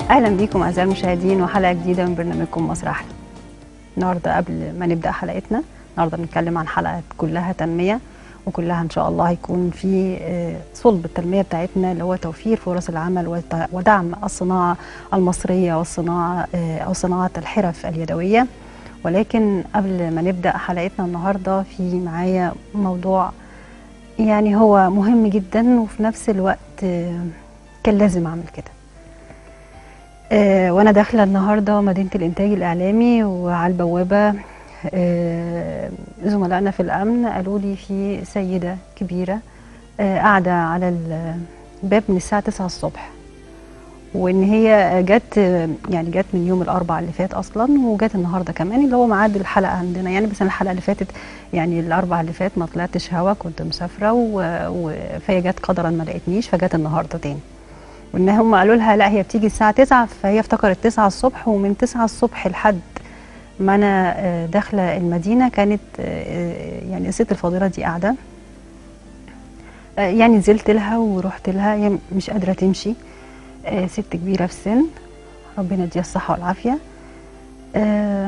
اهلا بيكم اعزائي المشاهدين وحلقه جديده من برنامجكم مصر احلى النهارده قبل ما نبدا حلقتنا النهارده بنتكلم عن حلقه كلها تنميه وكلها ان شاء الله هيكون في آه، صلب التنميه بتاعتنا اللي هو توفير فرص العمل وت- ودعم الصناعه المصريه والصناعه آه، او صناعه الحرف اليدويه ولكن قبل ما نبدا حلقتنا النهارده في معايا موضوع يعني هو مهم جدا وفي نفس الوقت آه، كان لازم اعمل كده آه، وانا داخله النهارده مدينه الانتاج الاعلامي وعلى البوابه آه، زملائنا في الامن قالوا لي في سيده كبيره آه، قاعده على الباب من الساعه 9 الصبح وان هي جت آه، يعني جت من يوم الاربعاء اللي فات اصلا وجت النهارده كمان اللي هو ميعاد الحلقه عندنا يعني بس أنا الحلقه اللي فاتت يعني الاربعاء اللي فات ما طلعتش هوا كنت مسافره و- و- فهي جت قدرا ما لقيتنيش فجت النهارده تاني وان هم قالوا لها لا هي بتيجي الساعه 9 فهي افتكرت 9 الصبح ومن 9 الصبح لحد ما انا آه، داخله المدينه كانت آه، يعني الست الفاضله دي قاعده آه، يعني نزلت لها ورحت لها هي مش قادره تمشي آه، ست كبيره في السن ربنا يديها الصحه والعافيه آه،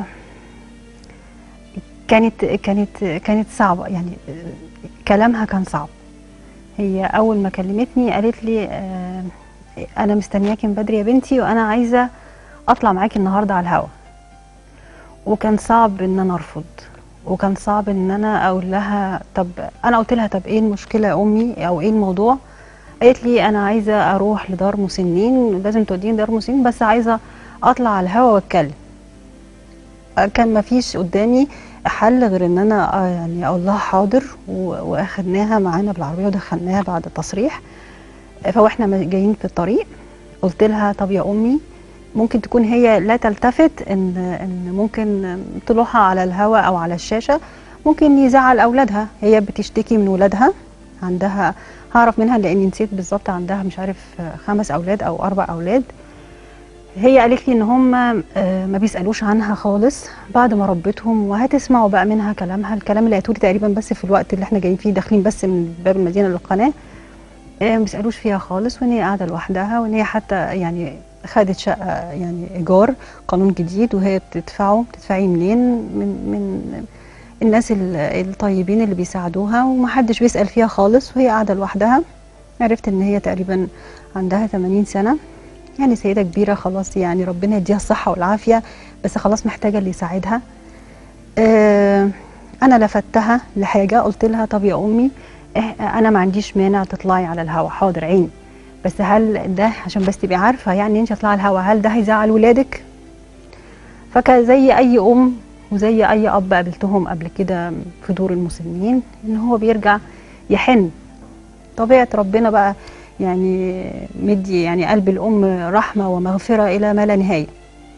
كانت كانت كانت صعبه يعني آه، كلامها كان صعب هي اول ما كلمتني قالت لي آه، انا مستنياكي من بدري يا بنتي وانا عايزه اطلع معاكي النهارده على الهوا وكان صعب ان انا ارفض وكان صعب ان انا اقول لها طب انا قلت لها طب ايه المشكله يا امي او ايه الموضوع قالت لي انا عايزه اروح لدار مسنين لازم توديني دار مسنين بس عايزه اطلع على الهوا واتكلم كان ما فيش قدامي حل غير ان انا آه يعني اقول لها حاضر و- واخدناها معانا بالعربيه ودخلناها بعد التصريح فواحنا م- جايين في الطريق قلت لها طب يا امي ممكن تكون هي لا تلتفت ان ان ممكن طلوعها على الهواء او على الشاشه ممكن يزعل اولادها هي بتشتكي من ولادها عندها هعرف منها لاني نسيت بالظبط عندها مش عارف خمس اولاد او اربع اولاد هي قالت لي ان هم آه، ما بيسالوش عنها خالص بعد ما ربيتهم وهتسمعوا بقى منها كلامها الكلام اللي قالته لي تقريبا بس في الوقت اللي احنا جايين فيه داخلين بس من باب المدينه للقناه آه، ما بيسالوش فيها خالص وان هي قاعده لوحدها وان هي حتى يعني خدت شقه يعني ايجار قانون جديد وهي بتدفعه بتدفعيه منين من من الناس ال- الطيبين اللي بيساعدوها ومحدش بيسال فيها خالص وهي قاعده لوحدها عرفت ان هي تقريبا عندها 80 سنه يعني سيده كبيره خلاص يعني ربنا يديها الصحه والعافيه بس خلاص محتاجه اللي يساعدها آه انا لفتها لحاجه قلت لها طب يا امي إح- انا ما عنديش مانع تطلعي على الهوا حاضر عيني بس هل ده عشان بس تبقي عارفه يعني انت تطلعي على الهوا هل ده هيزعل ولادك فكزي اي ام وزي اي اب قابلتهم قبل كده في دور المسنين ان هو بيرجع يحن طبيعه ربنا بقى يعني مدي يعني قلب الام رحمه ومغفره الى ما لا نهايه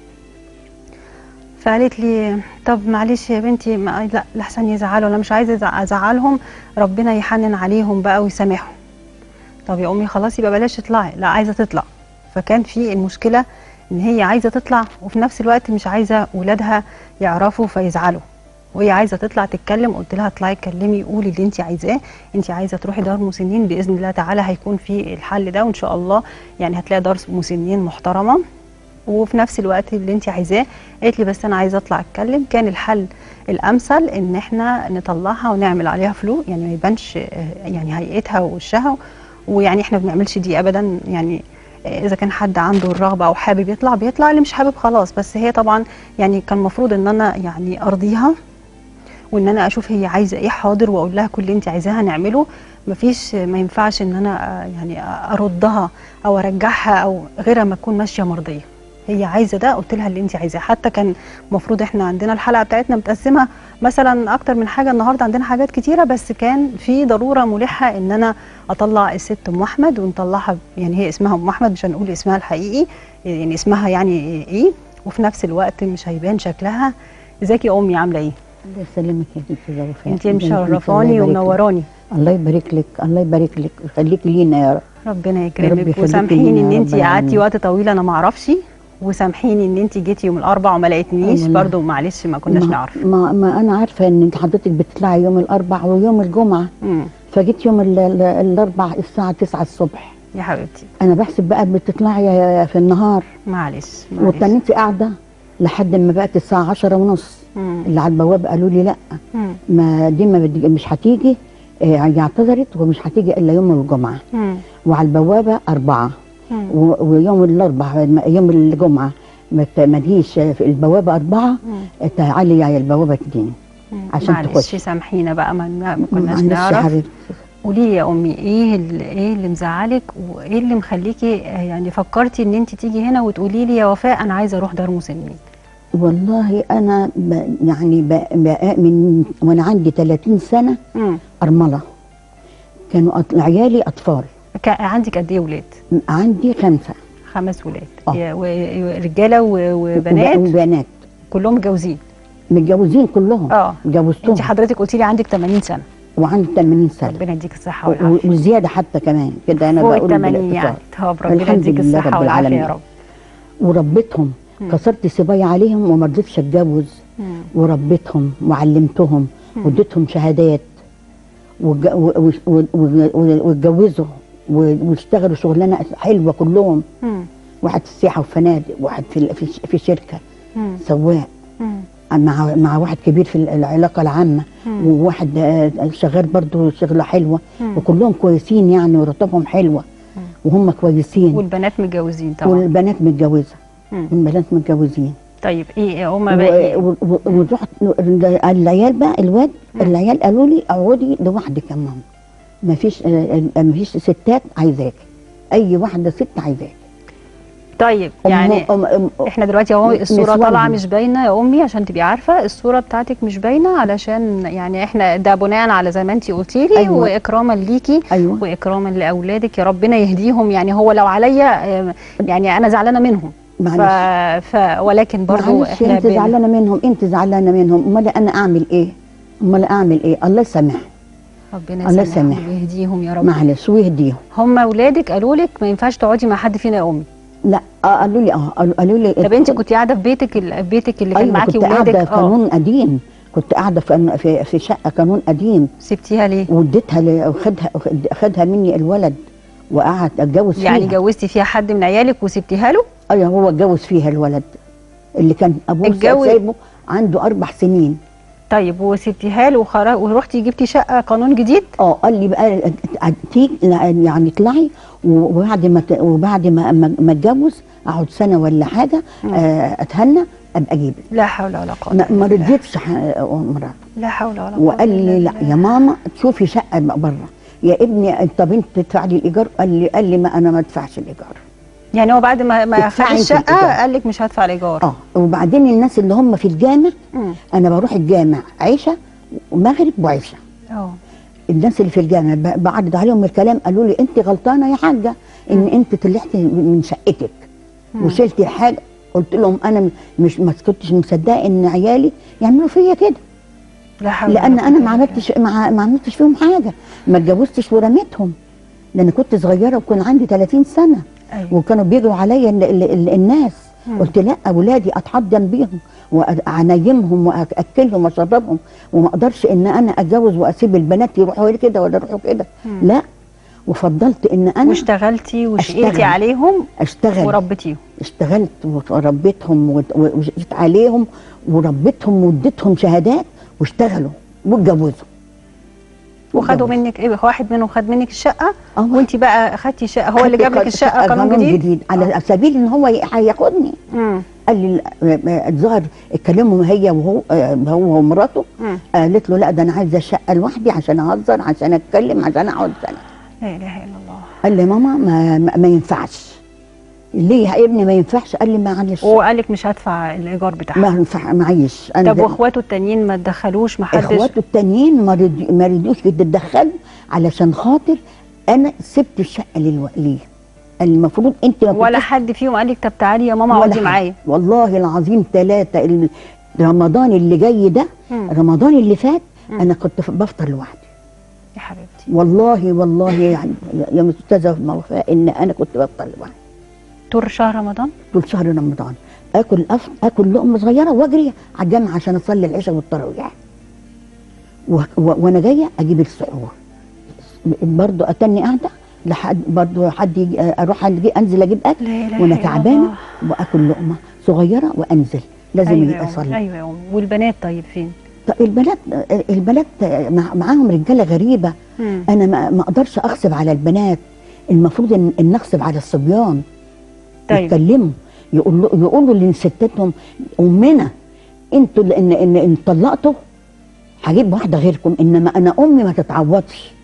فقالت لي طب معلش يا بنتي ما لا لحسن يزعلوا انا مش عايزه أزع- ازعلهم ربنا يحنن عليهم بقى ويسامحهم طب يا امي خلاص يبقى بلاش تطلعي لا عايزه تطلع فكان في المشكله ان هي عايزه تطلع وفي نفس الوقت مش عايزه ولادها يعرفوا فيزعلوا وهي عايزه تطلع تتكلم قلت لها اطلعي اتكلمي قولي اللي انت عايزاه انت عايزه تروحي دار مسنين باذن الله تعالى هيكون في الحل ده وان شاء الله يعني هتلاقي دار مسنين محترمه وفي نفس الوقت اللي انت عايزاه قالت لي بس انا عايزه اطلع اتكلم كان الحل الامثل ان احنا نطلعها ونعمل عليها فلو يعني ما يبانش آه، يعني هيئتها ووشها ويعني احنا ما بنعملش دي ابدا يعني آه، اذا كان حد عنده الرغبه او حابب يطلع بيطلع اللي مش حابب خلاص بس هي طبعا يعني كان المفروض ان انا يعني ارضيها وان انا اشوف هي عايزه ايه حاضر واقول لها كل اللي انت عايزاه هنعمله مفيش ما ينفعش ان انا آه، يعني اردها او ارجعها او غيرها ما تكون ماشيه مرضيه هي عايزه ده قلت لها اللي انت عايزاه حتى كان المفروض احنا عندنا الحلقه بتاعتنا متقسمه مثلا اكتر من حاجه النهارده عندنا حاجات كتيره بس كان في ضروره ملحه ان انا اطلع الست ام احمد ونطلعها يعني هي اسمها ام احمد مش هنقول اسمها الحقيقي يعني اسمها يعني ايه وفي نفس الوقت مش هيبان شكلها ازيك يا امي عامله ايه الله يسلمك يا بنتي زوفاء انت مشرفاني ومنوراني الله يبارك لك الله يبارك لك ويخليكي لينا يا رب ربنا رب يكرمك يخليكي وسامحيني لينا ان يا انت رب قعدتي العالمين. وقت طويل انا ما اعرفش وسامحيني ان انت جيتي يوم الاربع وما لقيتنيش والله. برضو معلش ما كناش ما, نعرف ما, ما انا عارفه ان انت حضرتك بتطلعي يوم الاربع ويوم الجمعه مم. فجيت يوم ال- ال- الاربع الساعه 9 الصبح يا حبيبتي انا بحسب بقى بتطلعي في النهار معلش معلش وتنيتي قاعده لحد ما بقت الساعه عشرة ونص مم. اللي على البوابه قالوا لي لا مم. ما دي ما بدي مش هتيجي آه، هي اعتذرت ومش هتيجي الا يوم الجمعه مم. وعلى البوابه اربعه مم. و- ويوم الاربعاء يوم الجمعه ما ت- ما تجيش في البوابه اربعه مم. تعالي على البوابه اتنين مم. عشان معلش تخشي. سامحينا بقى ما, ما كناش معلش يا نعرف حبيبتي قولي لي يا امي ايه اللي ايه اللي مزعلك وايه اللي مخليكي آه، يعني فكرتي ان انت تيجي هنا وتقولي لي يا وفاء انا عايزه اروح دار مسنين والله انا ب يعني ب ب من وانا عندي 30 سنه امم ارمله كانوا أط- عيالي اطفال عندك قد ايه ولاد عندي خمسه خمس ولاد آه. يا- و- ورجاله و- وبنات وبنات كلهم متجوزين متجوزين كلهم اه جوزتهم انت حضرتك قلتي لي عندك 80 سنه وعندي 80 سنه ربنا يديك الصحه و- والعافيه وزياده حتى كمان كده انا فوق ال بقول 80 بالاختصار. يعني طب ربنا الحمد يديك لله الصحه رب والعافيه يا العالمين. رب وربيتهم مم. كسرت صبايا عليهم وما رضيتش اتجوز مم. وربيتهم وعلمتهم مم. واديتهم شهادات وج- و- و- و- و- و- واتجوزوا و- واشتغلوا شغلانه حلوه كلهم مم. واحد في السياحه وفنادق واحد في في, في شركه مم. سواق مم. مع مع واحد كبير في العلاقه العامه مم. وواحد آه، شغال برضه شغله حلوه مم. وكلهم كويسين يعني وراتبهم حلوه مم. وهم كويسين والبنات متجوزين طبعا والبنات متجوزه مم. والبنات متجوزين طيب ايه هما بقى ايه و- و- ورحت العيال بقى الواد مم. العيال قالوا لي اقعدي لوحدك يا ماما ما فيش ما فيش ستات عايزاك اي واحده ست عايزاك طيب أم- يعني أم- أم- احنا دلوقتي اهو الصوره نسوانهم. طالعه مش باينه يا امي عشان تبقي عارفه الصوره بتاعتك مش باينه علشان يعني احنا ده بناء على زي ما انت قلتي لي أيوة. واكراما ليكي ايوه واكراما لاولادك يا ربنا يهديهم يعني هو لو عليا آه، يعني انا زعلانه منهم ف... معلش ف... ولكن برضو معلش احنا انت بن- زعلانه منهم انت زعلانه منهم امال انا اعمل ايه امال اعمل ايه الله يسامح ربنا الله يسامحهم يسامح. ويهديهم يا رب معلش ويهديهم هم اولادك قالوا لك ما ينفعش تقعدي مع حد فينا يا امي لا آه قالوا لي اه قالوا قالوا لي طب انت كنت قاعده في بيتك ال- في بيتك اللي كان ايوه معاكي كنت ولادك قاعده في قانون قديم كنت قاعده في في, في شقه قانون قديم سبتيها ليه واديتها ل- خدها خدها مني الولد وقعد اتجوز يعني فيها جوزتي فيها حد من عيالك وسبتيها له ايوه هو اتجوز فيها الولد اللي كان ابوه اتجوز- سايبه عنده اربع سنين طيب وسبتيها له وخرا- ورحتي جبتي شقه قانون جديد اه قال لي بقى تيجي يعني اطلعي وبعد ما ت- وبعد ما ما ما اتجوز اقعد سنه ولا حاجه مم. آه، اتهنى ابقى اجيبك لا حول ولا قوه ما ما إلا بالله. رضيتش ح- مرات لا حول ولا قوه وقال إلا لي لا بالله. يا ماما تشوفي شقه بره يا ابني طب انت تدفع لي الايجار قال لي قال لي ما انا ما ادفعش الايجار يعني هو بعد ما ما ادفعي خد انت الشقه الإيجار. قال لك مش هدفع الايجار اه وبعدين الناس اللي هم في الجامع مم. انا بروح الجامع عيشه ومغرب وعشاء اه الناس اللي في الجامع ب- بعرض عليهم الكلام قالوا لي انت غلطانه يا حاجه ان انت طلعتي من شقتك مم. وشلتي حاجه قلت لهم انا م- مش ما كنتش مصدقه ان عيالي يعملوا فيا كده لا حول لان ولا انا قوة ما إلا عملتش ما ما عملتش فيهم حاجه ما اتجوزتش ورميتهم ده انا كنت صغيره وكان عندي 30 سنه بالله. ايوه وكانوا بيجروا عليا ال- ال- ال- الناس مم. قلت لا اولادي اتحضن بيهم وانيمهم واكلهم واشربهم وما اقدرش ان انا اتجوز واسيب البنات يروحوا كده ولا يروحوا كده مم. لا وفضلت ان انا واشتغلتي وشقيتي أشتغل. عليهم اشتغل وربيتيهم اشتغلت وربيتهم وت- وجيت عليهم وربيتهم واديتهم شهادات واشتغلوا واتجوزوا وخدوا اتجوزوا. منك ايه واحد منهم خد منك الشقه اه وانت بقى خدتي شقه هو اللي جاب لك خدت الشقه قانون جديد على سبيل ان هو ي- هياخدني مم. قال لي لا، الظاهر اتكلموا هي وهو آه، هو ومراته مم. قالت له لا ده انا عايزه الشقه لوحدي عشان اهزر عشان اتكلم عشان اقعد سنه لا اله الا الله قال لي ماما ما, ما, ما ينفعش ليه يا ابني ما ينفعش قال لي معلش وقال لك مش هدفع الايجار بتاعها ما ينفع معيش انا طب ده- واخواته التانيين ما تدخلوش ما حدش اخواته التانيين ما رضي- ما رضيوش يتدخلوا علشان خاطر انا سبت الشقه للو... ليه قال لي المفروض انت ما ولا كنتش- حد فيهم قال لك طب تعالي يا ماما ولا اقعدي حاجة. معايا والله العظيم ثلاثه ال- رمضان اللي جاي ده مم. رمضان اللي فات مم. انا كنت ف- بفطر لوحدي يا حبيبتي والله والله يعني يا استاذه وفاء ان انا كنت بفطر لوحدي طول شهر رمضان طول شهر رمضان اكل أف... اكل لقمه صغيره واجري على الجامع عشان اصلي العشاء والتراويح و... و... وانا جايه اجيب السحور برضه اتني قاعده لحد برضه حد يجي اروح أجي انزل اجيب اكل لا إله وانا إلا تعبانه الله. واكل لقمه صغيره وانزل لازم ايوه يبقى يا أمي، اصلي ايوه يا امي والبنات طيب فين؟ طب البنات البنات مع- معاهم رجاله غريبه مم. انا ما ما اقدرش اغصب على البنات المفروض ان ان اغصب على الصبيان طيب. يتكلموا يقولوا يقولوا لستاتهم امنا انتوا اللي ان ان ان طلقتوا هجيب واحده غيركم انما انا امي ما تتعوضش